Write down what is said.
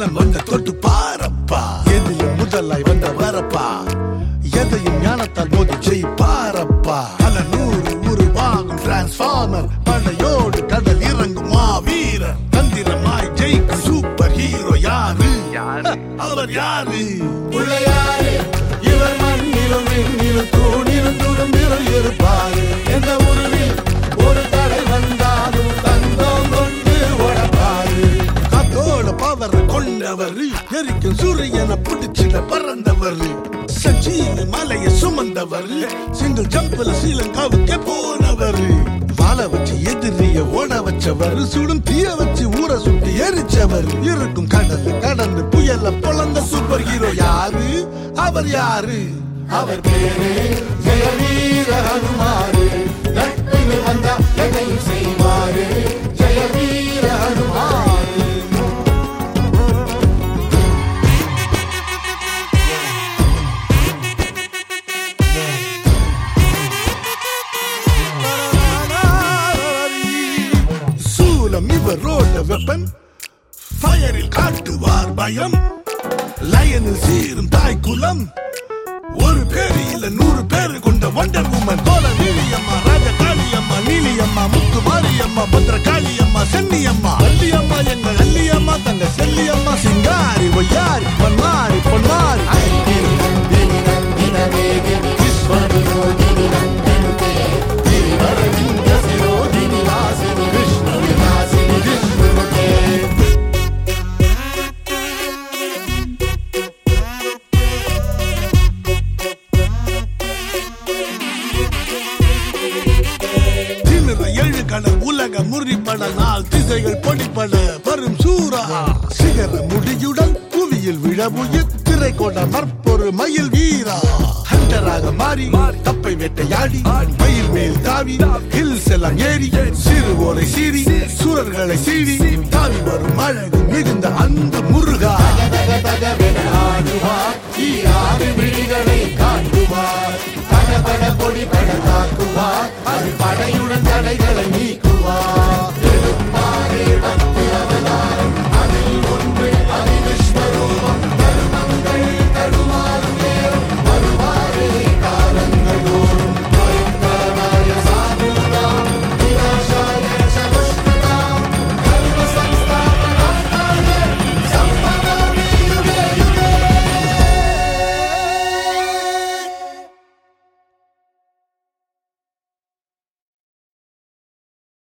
காலம் வந்து தொட்டு பாரப்பா எதிலும் முதலாய் வந்த வரப்பா எதையும் ஞானத்தால் மோதி ஜெயிப்பாரப்பா பல நூறு உருவாகும் டிரான்ஸ்பார்மர் படையோடு கடல் இறங்கும் மாவீரர் தந்திரமாய் ஜெயிக்கும் சூப்பர் ஹீரோ யாரு அவர் யாரு பிள்ளையாரே இவர் மண்ணிலும் விண்ணிலும் தூணிலும் துடும்பிலும் இருப்பாரு எந்த உருவில் ஒரு தடை வந்தாலும் தந்தம் கொண்டு உடப்பாரு காத்தோட பவர் கொண்டவர் எரிக்கும் சூரியனை பிடிச்சிட பறந்தவர் சஞ்சீவி மலையை சுமந்தவர் சிங்கிள் ஜம்ப்ல ஸ்ரீலங்காவுக்கே போனவர் வாழ வச்சு எதிரிய ஓட வச்சவர் சுடும் தீய வச்சு ஊற சுட்டு எரிச்சவர் இருக்கும் கடல் கடந்து புயல பொழந்த சூப்பர் ஹீரோ யாரு அவர் யாரு அவர் பேரு ஜெயவீர ஹனுமாரு நட்பில் வந்தா எதையும் செய்வாரு ஜெயவீர ஹனுமாரு சூலம் இவரோட வெப்பன் ஃபயரில் காட்டுவார் பயம் லயனில் சீரும் தாய் குலம் ஒரு பேரு இல்ல நூறு பேரு கொண்ட வண்டர் உமன் போல நீலியம்மா ராஜ காளியம்மா நீலியம்மா முத்து மாரியம்மா பத்ர காளியம்மா சென்னியம்மா வள்ளியம்மா எங்கள் அள்ளியம்மா தங்க செல்லியம்மா சிங்காரி ஒய்யாரி பொன்மாரி பொன்மாரி ஐந்திரி நந்தினி நந்தின வேகினி விஸ்வவினோதினி நந்தினுதே திரிவரவிந்த சிரோதினி வாசினி விஷ்ணு விலாசினி விஷ்ணுனுதே திமிர எழு கடல் உலக முறிப்பட நாள் திசைகள் பொடிப்பட வரும் சூரா சிகர முடியுடன் புவியில் விழவுயிர் திரை கொண்ட மற்பொரு மயில் வீரா ஹண்டராக மாறி தப்பை வேட்டையாடி மயில் மேல் தாவி ஹில்ஸ் எல்லாம் ஏறி சிறுவோரை சீறி சூரர்களை சீறி தாவி வரும் அழகு மிகுந்த அந்த முருகா தக தகவென ஆடுவார் ஈராறு விழிகளை காட்டுவார் பட பட பொடி பட தாக்குவார் அது படையுடன் தடைகளை நீக்குவார்